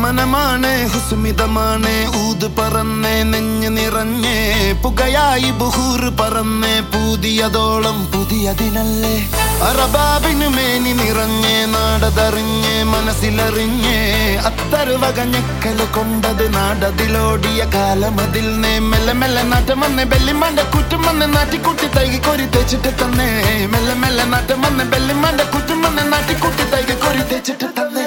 മനമാണ് ഹുസ്മിതമാണ് ഊത് പറന്നേ നെഞ്ഞ് നിറഞ്ഞേ പുകയായി ബുഹൂർ പറന്നേ പുതിയതോളം പുതിയതിനല്ലേ അറബാബിന് മേനി നിറഞ്ഞേ നാടതറിഞ്ഞേ മനസ്സിലറിഞ്ഞേ അത്തറ് വകഞ്ഞക്കല് കൊണ്ടത് നാടതിലോടിയ കാലമതിൽ നേ മെല്ലെ മെല്ലെ നാട്ടം വന്നേ ബെല്ലിമാന്റെ കുറ്റം വന്ന് നാട്ടിക്കുട്ടി തൈകി കൊരി തേച്ചിട്ട് തന്നേ മെല്ലെ മെല്ലെ നാട്ടം വന്ന് ബെല്ലിമാന്റെ കുറ്റം വന്ന് നാട്ടിക്കുട്ടി തൈകി കൊരി തേച്ചിട്ട് തന്നേ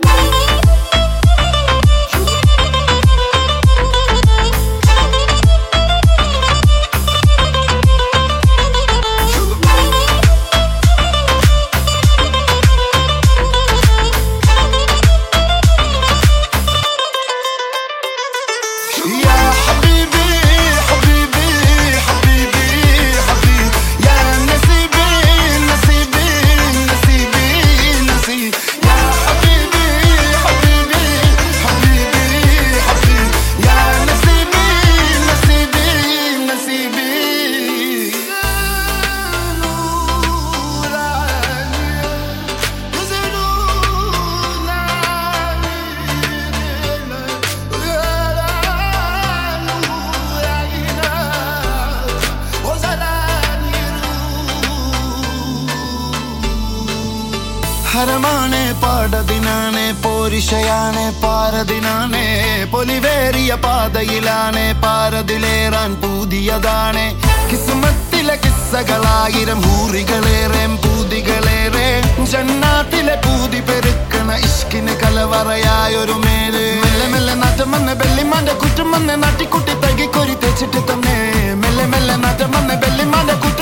يا حبيبي حبيبي حبيبي حبيبي يا نسيبي نسيبي نسيبي نسيبي يا حبيبي حبيبي حبيبي حبيبي يا نسيبي نسيبي نسيبي نور ഹരമാണ് പാടതിനാണ് പോരിഷയാണ് പാരതിനാണ് പൊലിവേറിയ പാതയിലാണ് പാരതിലേറാൻ പുതിയതാണ് കിസ്മത്തിലെ കിസ്സകളായിരം ഹൂറികളേറെ പൂതികളേറെ ജന്നാത്തിലെ പൂതി പെരുക്കണ ഇഷ്കിന് കലവറയായൊരു മേല് മെല്ലെ മെല്ലെ നാട്ടം വന്ന് ബെല്ലിമാന്റെ കുറ്റം വന്ന് നാട്ടിക്കുട്ടി തകിക്കൊരി തെച്ചിട്ട് തന്നെ മെല്ലെ മെല്ലെ നാട്ടം വന്ന് ബെല്ലിമാന്റെ കുറ്റം